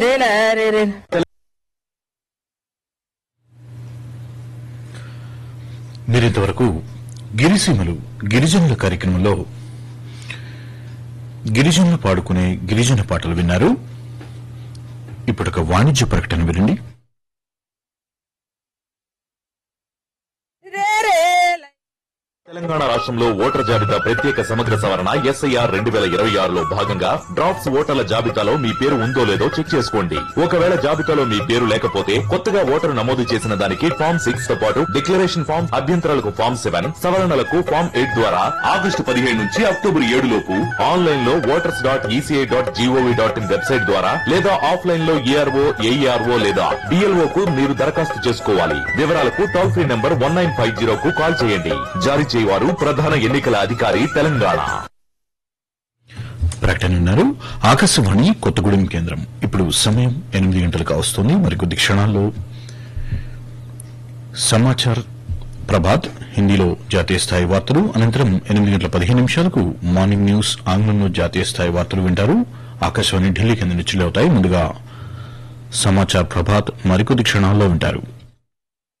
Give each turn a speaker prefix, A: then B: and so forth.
A: మీరింతవరకు గిరిసీమలు గిరిజనుల కార్యక్రమంలో గిరిజనులు పాడుకునే గిరిజన పాటలు విన్నారు ఇప్పుడొక వాణిజ్య ప్రకటన వినండి
B: తెలంగాణ రాష్ట్రంలో ఓటర్ జాబితా ప్రత్యేక సమగ్ర సవరణ ఎస్ఐఆర్ రెండు వేల ఇరవై ఆరులో భాగంగా డ్రాఫ్ట్స్ ఓటర్ల జాబితాలో మీ పేరు ఉందో లేదో చెక్ చేసుకోండి ఒకవేళ జాబితాలో మీ పేరు లేకపోతే కొత్తగా ఓటరు నమోదు చేసిన దానికి ఫామ్ సిక్స్ తో పాటు డిక్లరేషన్ ఫామ్ అభ్యంతరాలకు ఫామ్ సెవెన్ సవరణలకు ఫామ్ ఎయిట్ ద్వారా ఆగస్టు పదిహేడు నుంచి అక్టోబర్ ఏడు లోపు ఆన్లైన్ లో voters dot ECI dot GOV dot in website ద్వారా లేదా ఆఫ్లైన్ లో ఏఆర్ఓ ఏఈఆర్ఓ లేదా డిఎల్ఓ కు మీరు దరఖాస్తు చేసుకోవాలి వివరాలకు toll free number one nine five zero కు కాల్ చేయండి జారీ చేయవారు ప్రధాన ఎన్నికల అధికారి తెలంగాణ
A: ప్రకటన విన్నారు ఆకాశవాణి కొత్తగూడెం కేంద్రం ఇప్పుడు సమయం ఎనిమిది గంటలకు వస్తుంది మరికొద్ది క్షణాల్లో సమాచార్ ప్రభాత్ హిందీలో జాతీయ స్థాయి వార్తలు అనంతరం ఎనిమిది గంటల పదిహేను నిమిషాలకు మార్నింగ్ న్యూస్ ఆంగ్లంలో జాతీయ స్థాయి వార్తలు వింటారు ఆకాశవాణి ఢిల్లీ కింద నుంచి అవుతాయి ముందుగా సమాచార్ ప్రభాత్ మరికొద్ది క్షణాల్లో వింటారు